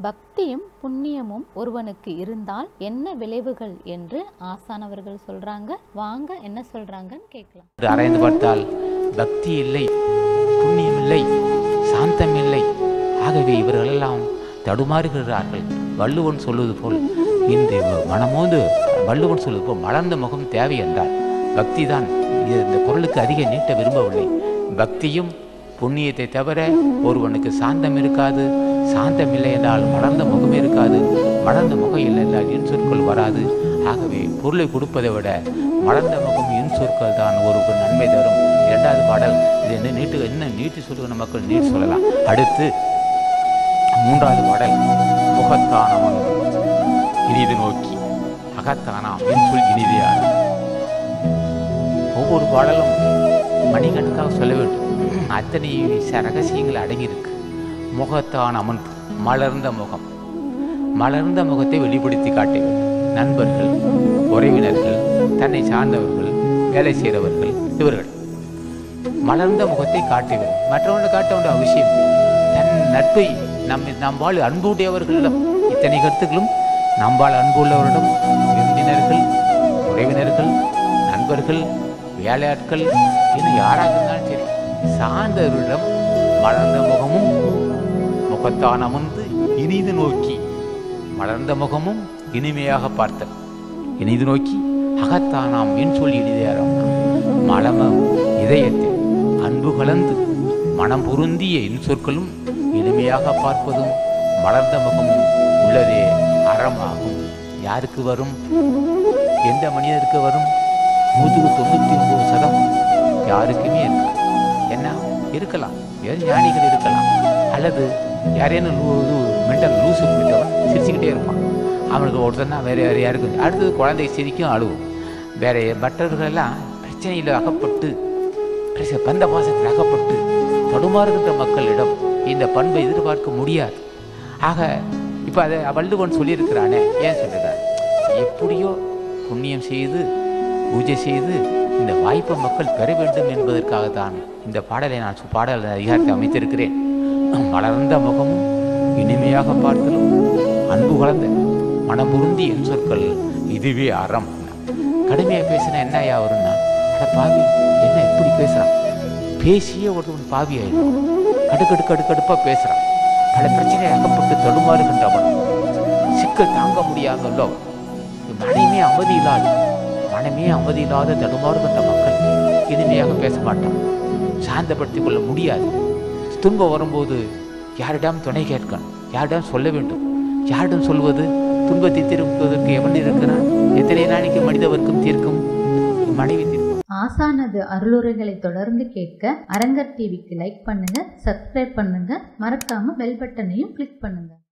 பக்தியும் புண்ணியமும் ஒருவனுக்கு இருந்தால் என்ன விளைவுகள் என்று ஆசானவர்கள் சொல்றாங்க வாங்க என்ன சொல்றாங்கன்னு கேட்கலாம் என்று ஆராய்ந்து பார்த்தால் பக்தி இல்லை புண்ணியம் இல்லை சாந்தம் இல்லை ஆகவே இவர்களெல்லாம் தடுமாறுகிறார்கள் வள்ளுவன் சொல்வது போல் இந்த மனமோது வள்ளுவன் சொல்வது போல் மலர்ந்த முகம் தேவை என்றால் பக்தி தான் இந்த குரலுக்கு அதிக நீட்ட விரும்பவில்லை பக்தியும் புண்ணியத்தை தவிர ஒருவனுக்கு சாந்தம் இருக்காது சாந்தம் இல்லை என்றால் மலர்ந்த முகம் இருக்காது மலர்ந்த முகம் இல்லை என்றால் இன் சொற்கள் வராது ஆகவே பொருளை கொடுப்பதை விட மலர்ந்த முகம் இன் சொற்கள் தான் ஒருக்கு நன்மை தரும் இரண்டாவது பாடல் இது என்ன நீட்டு என்ன நீட்டி சொல்லுகிற மக்கள் நீட் சொல்லலாம் அடுத்து மூன்றாவது பாடல் முகத்தானவன் இனிது நோக்கி அகத்தானாம் என் சொல் இனிதையான ஒவ்வொரு பாடலும் மணிக்கணக்காக சொல்ல வேண்டும் அத்தனை ச- ரகசியங்கள் அடங்கியிருக்கு முகத்தான் அமர்ந்து மலர்ந்த முகம் மலர்ந்த முகத்தை வெளிப்படுத்தி காட்ட வேண்டும் நண்பர்கள் உறவினர்கள் தன்னை சார்ந்தவர்கள் வேலை செய்கிறவர்கள் இவர்கள் மலர்ந்த முகத்தை காட்ட வேண்டும் மற்றவர்கள் காட்ட வேண்டிய அவசியம் இல்லை. தன் நட்பை நம் நம்மால் அன்புடையவர்களிடம் இத்தனை கருத்துக்களும் நம்மால் அன்புள்ளவரிடம் விருந்தினர்கள் உறவினர்கள் நண்பர்கள் வேலையாட்கள் இன்னும் யாராக இருந்தாலும் சரி சார்ந்தவர்களிடம் மலர்ந்த முகமும் முகத்தான் அமர்ந்து இனிது நோக்கி மலர்ந்த முகமும் இனிமையாக பார்த்தல் இனிது நோக்கி அகத்தானாம் என் சொல் இனிதையாரம் மலம இதயத்தில் அன்பு கலந்து மனம் பொருந்திய இன் சொற்களும் இனிமையாக பார்ப்பதும் மலர்ந்த முகமும் உள்ளதே அறமாகும் யாருக்கு வரும் எந்த மனிதருக்கு வரும் நூற்றுக்கு தொண்ணூற்றி ஒன்பது சதம் யாருக்குமே இருக்காது என்ன இருக்கலாம் வேறு ஞானிகள் இருக்கலாம் அல்லது யாரேனும் மென்டல் லூசு பிடித்தவன் சிரிச்சுக்கிட்டே இருப்பான் அவனுக்கு ஒருத்தன் தான் வேறு வேறு யாருக்கு அடுத்தது குழந்தை சிரிக்கும் அழுவும் வேற மற்றவர்களெல்லாம் பிரச்சனையில் அகப்பட்டு பிரச்ச- பந்த பாசத்தில் அகப்பட்டு தடுமாறுகின்ற மக்களிடம் இந்த பண்பை எதிர்பார்க்க முடியாது ஆக இப்போ அதை வள்ளுவன் சொல்லியிருக்கிறானே ஏன் சொல்லுறான் எப்படியோ புண்ணியம் செய்து பூஜை செய்து இந்த வாய்ப்பை மக்கள் பெற வேண்டும் என்பதற்காக தான் இந்த பாடலை நான் சு- பாடல் அதிகாரத்தை அமைத்திருக்கிறேன் மலர்ந்த முகமும் இனிமையாக பார்த்தலும் அன்பு கலந்த மனம் பொருந்தி என் சொற்கள் இதுவே அறம் கடுமையாக பேசினா என்ன ஐயா வரும்னா அட பாவி என்ன இப்படி பேசுறான் பேசியே ஒருவன் பாவி ஆயிடும் கடுக்கடு கடுக்கடுப்பாக பேசுறான் பல பிரச்சனை அகப்பட்டு தடுமாறுகின்றவன் சிக்கல் தாங்க முடியாதல்லோ மனமே அமைதி இல்லாத மனமே அமைதி இல்லாத தடுமாறுகின்ற மக்கள் இனிமையாக பேச மாட்டான் சாந்தப்படுத்திக் கொள்ள முடியாது துன்பம் வரும்போது யாரிடம் துணை கேட்கணும் யாரிடம் சொல்ல வேண்டும் யாரிடம் சொல்வது துன்பத்தை தீர்ப்பதற்கு எவன் இருக்கிறான் எத்தனை நாளைக்கு மனித வர்க்கம் தீர்க்கும் மனைவி தீர்க்கும் ஆசானது அருளுரைகளை தொடர்ந்து கேட்க அரங்கர் டிவிக்கு லைக் பண்ணுங்க சப்ஸ்கிரைப் பண்ணுங்க மறக்காம பெல் பட்டனையும் கிளிக் பண்ணுங்க